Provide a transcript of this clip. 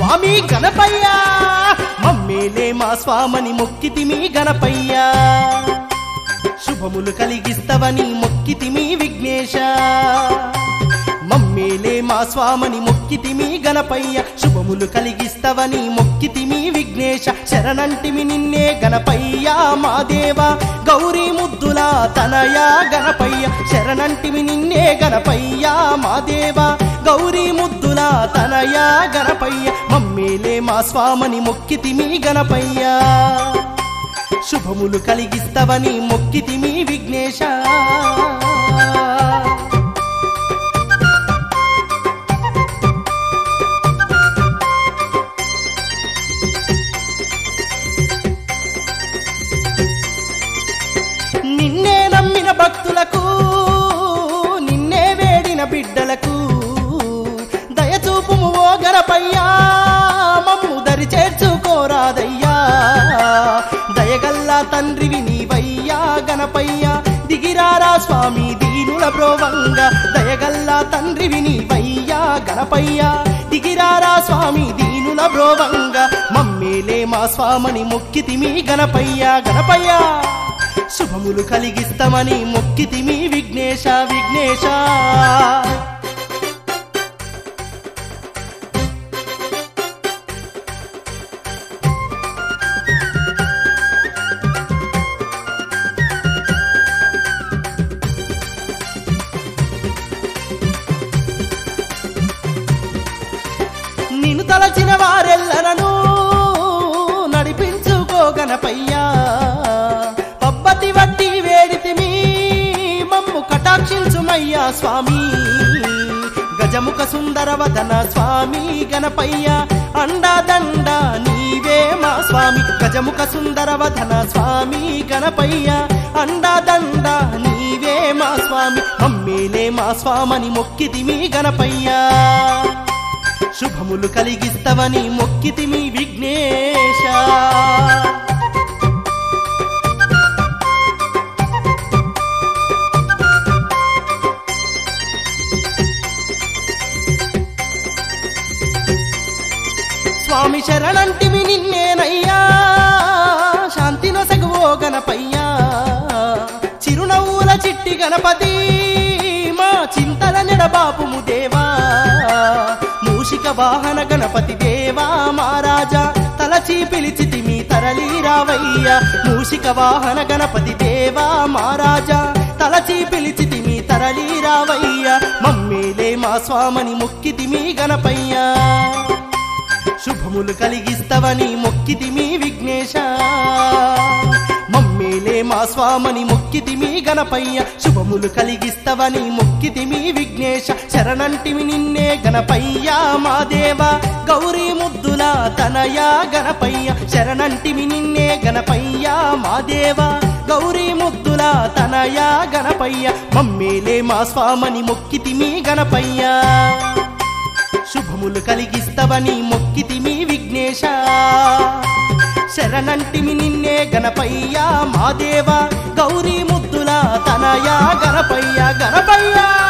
స్వామి గణపయ్య మమ్మేలే మా స్వామని మొక్కితిమి గణపయ్య శుభములు కలిగిస్తవని మొక్కితిమి విఘ్నేశ మమ్మేలే మా స్వామని మొక్కితిమి గణపయ్య శుభములు కలిగిస్తవని మొక్కితిమి విఘ్నేశ శరణంటిమి నిన్నే గణపయ్య మా దేవ గౌరీ ముద్దుల తనయ గణపయ్య శరణంటిమి నిన్నే గణపయ్య మా దేవ గౌరీ ముద్దుల తనయ గణపయ్య మమ్మేలే మా స్వామని మొక్కితిమి గణపయ్య శుభములు కలిగిస్తవని మొక్కితిమి విఘ్నేశ నిన్నే నమ్మిన భక్తులకు నిన్నే వేడిన బిడ్డలకు దయచూపుము ఓ గణపయ్యా మమ్ము దరి చేర్చుకోరాదయ్యా దయగల్లా తండ్రివి నీవయ్యా గణపయ్యా దిగిరారా స్వామి దీనుల బ్రోవంగా దయగల్లా తండ్రివి నీవయ్యా గణపయ్యా దిగిరారా స్వామి దీనుల బ్రోవంగా మమ్మేలే మా స్వామని మొక్కితిమి గణపయ్యా గణపయ్యా శుభములు కలిగిస్తామని మొక్కితిమి విఘ్నేశ విఘ్నేశ నిన్ను తలచిన వారెల్లరను నడిపించుకోగనపయ్యా పబ్బతి వట్టి వేడితిమి మమ్ము కటాక్షించుమయ్యా స్వామి గజముఖ సుందరవదన స్వామి గణపయ్య అండాదండ నీవే మా స్వామి గజముఖ సుందరవదన స్వామి గణపయ్య అండాదండ నీవే మా స్వామి అమ్మేలే మా స్వామని మొక్కితిమి గణపయ్యా శుభములు కలిగిస్తవని మొక్కితిమి విఘ్నేశ స్వామి శరణంటివి నిన్నేనయ్యా శాంతి నొసగువో గణపయ్యా చిరునవ్వుల చిట్టి గణపతి మా చింతల నెడబాపుము దేవా మూషిక వాహన గణపతి దేవా మహారాజా తలచి పిలిచితిమి తరలి రావయ్యా మూషిక వాహన గణపతి దేవా మహారాజా తలచి పిలిచితిమి తరలి రావయ్యా మమ్మేలే మా స్వామని మొక్కితిమి గణపయ్యా శుభములు కలిగిస్తవని మొక్కితిమి విఘ్నేశ మమ్మేలే మా స్వామని మొక్కితిమి గణపయ్య శుభములు కలిగిస్తవని మొక్కితిమి విఘ్నేశ శరణంటిమి నిన్నే గణపయ్య మా దేవ గౌరీ ముద్దుల తనయ గణపయ్య శరణంటిమి నిన్నే గణపయ్య మా దేవ గౌరీ ముద్దుల తనయ గణపయ్య మమ్మేలే మా స్వామని మొక్కితిమి గణపయ్య శుభములు కలిగిస్తవని మొక్కితిమి విఘ్నేశ శరణంటిమి నిన్నే గణపయ్య మా దేవ గౌరీ ముద్దుల తనయ గణపయ్య గణపయ్య